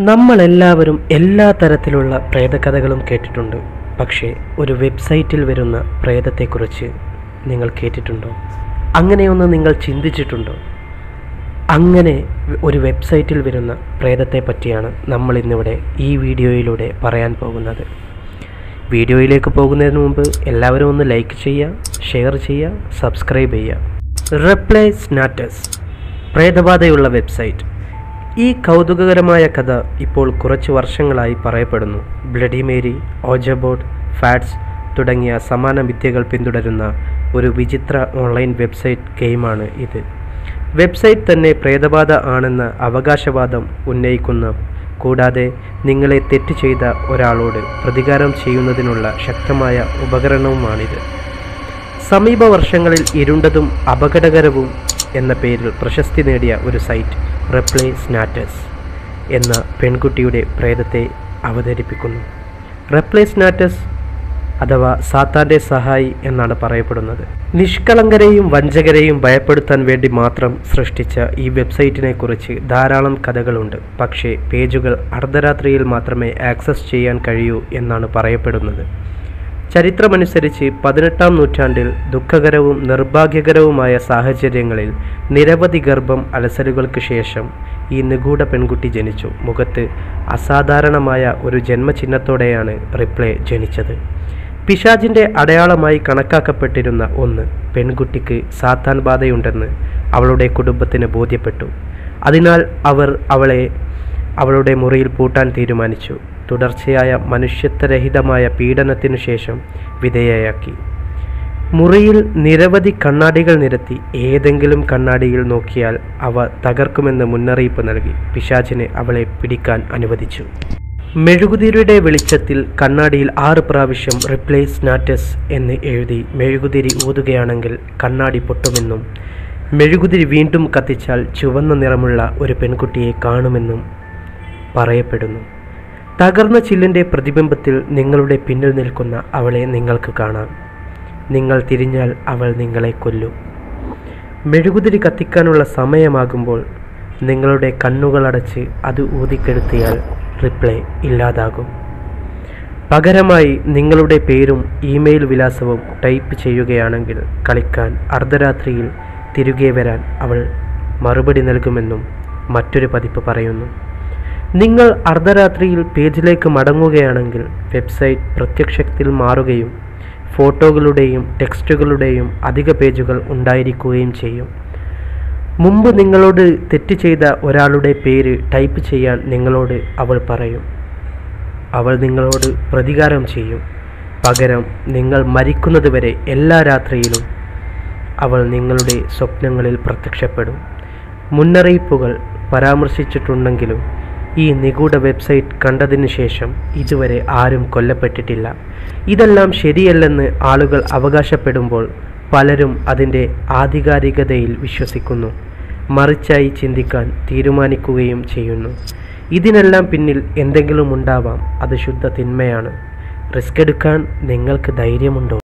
നമ്മളെല്ലാവരും എല്ലാ തരത്തിലുള്ള പ്രേതകഥകളും കേട്ടിട്ടുണ്ട് പക്ഷേ ഒരു വെബ്സൈറ്റിൽ വരുന്ന പ്രേതത്തെക്കുറിച്ച് നിങ്ങൾ കേട്ടിട്ടുണ്ടോ അങ്ങനെയൊന്ന് നിങ്ങൾ ചിന്തിച്ചിട്ടുണ്ടോ അങ്ങനെ ഒരു വെബ്സൈറ്റിൽ വരുന്ന പ്രേതത്തെ പറ്റിയാണ് നമ്മൾ ഇന്നിവിടെ ഈ വീഡിയോയിലൂടെ പറയാൻ പോകുന്നത് വീഡിയോയിലേക്ക് പോകുന്നതിന് മുമ്പ് എല്ലാവരും ഒന്ന് ലൈക്ക് ചെയ്യുക ഷെയർ ചെയ്യുക സബ്സ്ക്രൈബ് ചെയ്യുക റിപ്ലൈ സ്നാറ്റസ് പ്രേതബാധയുള്ള വെബ്സൈറ്റ് ഈ കൗതുകകരമായ കഥ ഇപ്പോൾ കുറച്ച് വർഷങ്ങളായി പറയപ്പെടുന്നു ബ്ലഡി മേരി ഓജബോർഡ് ഫാറ്റ്സ് തുടങ്ങിയ സമാന വിദ്യകൾ പിന്തുടരുന്ന ഒരു വിചിത്ര ഓൺലൈൻ വെബ്സൈറ്റ് ഗെയിമാണ് ഇത് വെബ്സൈറ്റ് തന്നെ പ്രേതബാധ ആണെന്ന അവകാശവാദം ഉന്നയിക്കുന്ന കൂടാതെ നിങ്ങളെ തെറ്റ് ചെയ്ത ഒരാളോട് പ്രതികാരം ചെയ്യുന്നതിനുള്ള ശക്തമായ ഉപകരണവുമാണിത് സമീപ വർഷങ്ങളിൽ ഇരുണ്ടതും അപകടകരവും എന്ന പേരിൽ പ്രശസ്തി നേടിയ ഒരു സൈറ്റ് റിപ്ലൈ സ്നാറ്റസ് എന്ന പെൺകുട്ടിയുടെ പ്രേതത്തെ അവതരിപ്പിക്കുന്നു റിപ്ലൈ സ്നാറ്റസ് അഥവാ സാത്താൻ്റെ സഹായി എന്നാണ് പറയപ്പെടുന്നത് നിഷ്കളങ്കരെയും വഞ്ചകരെയും ഭയപ്പെടുത്താൻ വേണ്ടി മാത്രം സൃഷ്ടിച്ച ഈ വെബ്സൈറ്റിനെ കുറിച്ച് ധാരാളം കഥകളുണ്ട് പക്ഷേ പേജുകൾ അർദ്ധരാത്രിയിൽ മാത്രമേ ആക്സസ് ചെയ്യാൻ കഴിയൂ എന്നാണ് പറയപ്പെടുന്നത് ചരിത്രമനുസരിച്ച് പതിനെട്ടാം നൂറ്റാണ്ടിൽ ദുഃഖകരവും നിർഭാഗ്യകരവുമായ സാഹചര്യങ്ങളിൽ നിരവധി ഗർഭം അലസലുകൾക്ക് ശേഷം ഈ നിഗൂഢ പെൺകുട്ടി ജനിച്ചു മുഖത്ത് അസാധാരണമായ ഒരു ജന്മചിഹ്നത്തോടെയാണ് റിപ്ലേ ജനിച്ചത് പിശാജിൻ്റെ അടയാളമായി കണക്കാക്കപ്പെട്ടിരുന്ന ഒന്ന് പെൺകുട്ടിക്ക് സാത്താൻ ബാധയുണ്ടെന്ന് അവളുടെ കുടുംബത്തിന് ബോധ്യപ്പെട്ടു അതിനാൽ അവർ അവളെ അവളുടെ മുറിയിൽ പൂട്ടാൻ തീരുമാനിച്ചു തുടർച്ചയായ മനുഷ്യത്വരഹിതമായ പീഡനത്തിനു ശേഷം വിധേയയാക്കി മുറിയിൽ നിരവധി കണ്ണാടികൾ നിരത്തി ഏതെങ്കിലും കണ്ണാടിയിൽ നോക്കിയാൽ അവ തകർക്കുമെന്ന് മുന്നറിയിപ്പ് നൽകി പിശാചിനെ അവളെ പിടിക്കാൻ അനുവദിച്ചു മെഴുകുതിരിയുടെ വെളിച്ചത്തിൽ കണ്ണാടിയിൽ ആറ് പ്രാവശ്യം റിപ്ലേസ് സ്നാറ്റസ് എന്ന് എഴുതി മെഴുകുതിരി ഊതുകയാണെങ്കിൽ കണ്ണാടി പൊട്ടുമെന്നും മെഴുകുതിരി വീണ്ടും കത്തിച്ചാൽ ചുവന്ന നിറമുള്ള ഒരു പെൺകുട്ടിയെ കാണുമെന്നും പറയപ്പെടുന്നു തകർന്ന ചില്ലിൻ്റെ പ്രതിബിംബത്തിൽ നിങ്ങളുടെ പിന്നിൽ നിൽക്കുന്ന അവളെ നിങ്ങൾക്ക് കാണാം നിങ്ങൾ തിരിഞ്ഞാൽ അവൾ നിങ്ങളെ കൊല്ലും മെഴുകുതിരി കത്തിക്കാനുള്ള സമയമാകുമ്പോൾ നിങ്ങളുടെ കണ്ണുകളടച്ച് അത് ഊതിക്കെടുത്തിയാൽ റിപ്ലൈ ഇല്ലാതാകും പകരമായി നിങ്ങളുടെ പേരും ഇമെയിൽ വിലാസവും ടൈപ്പ് ചെയ്യുകയാണെങ്കിൽ കളിക്കാൻ അർദ്ധരാത്രിയിൽ തിരികെ വരാൻ അവൾ മറുപടി നൽകുമെന്നും മറ്റൊരു പതിപ്പ് പറയുന്നു നിങ്ങൾ അർദ്ധരാത്രിയിൽ പേജിലേക്ക് മടങ്ങുകയാണെങ്കിൽ വെബ്സൈറ്റ് പ്രത്യക്ഷത്തിൽ മാറുകയും ഫോട്ടോകളുടെയും ടെക്സ്റ്റുകളുടെയും അധിക പേജുകൾ ഉണ്ടായിരിക്കുകയും ചെയ്യും മുമ്പ് നിങ്ങളോട് തെറ്റ് ചെയ്ത ഒരാളുടെ പേര് ടൈപ്പ് ചെയ്യാൻ നിങ്ങളോട് അവൾ പറയും അവൾ നിങ്ങളോട് പ്രതികാരം ചെയ്യും പകരം നിങ്ങൾ മരിക്കുന്നതുവരെ എല്ലാ രാത്രിയിലും അവൾ നിങ്ങളുടെ സ്വപ്നങ്ങളിൽ പ്രത്യക്ഷപ്പെടും മുന്നറിയിപ്പുകൾ പരാമർശിച്ചിട്ടുണ്ടെങ്കിലും ഈ നിഗൂഢ വെബ്സൈറ്റ് കണ്ടതിന് ശേഷം ഇതുവരെ ആരും കൊല്ലപ്പെട്ടിട്ടില്ല ഇതെല്ലാം ശരിയല്ലെന്ന് ആളുകൾ അവകാശപ്പെടുമ്പോൾ പലരും അതിൻ്റെ ആധികാരികതയിൽ വിശ്വസിക്കുന്നു മറിച്ചായി ചിന്തിക്കാൻ തീരുമാനിക്കുകയും ചെയ്യുന്നു ഇതിനെല്ലാം പിന്നിൽ എന്തെങ്കിലും ഉണ്ടാവാം അത് ശുദ്ധ തിന്മയാണ് റിസ്ക് എടുക്കാൻ നിങ്ങൾക്ക് ധൈര്യമുണ്ടോ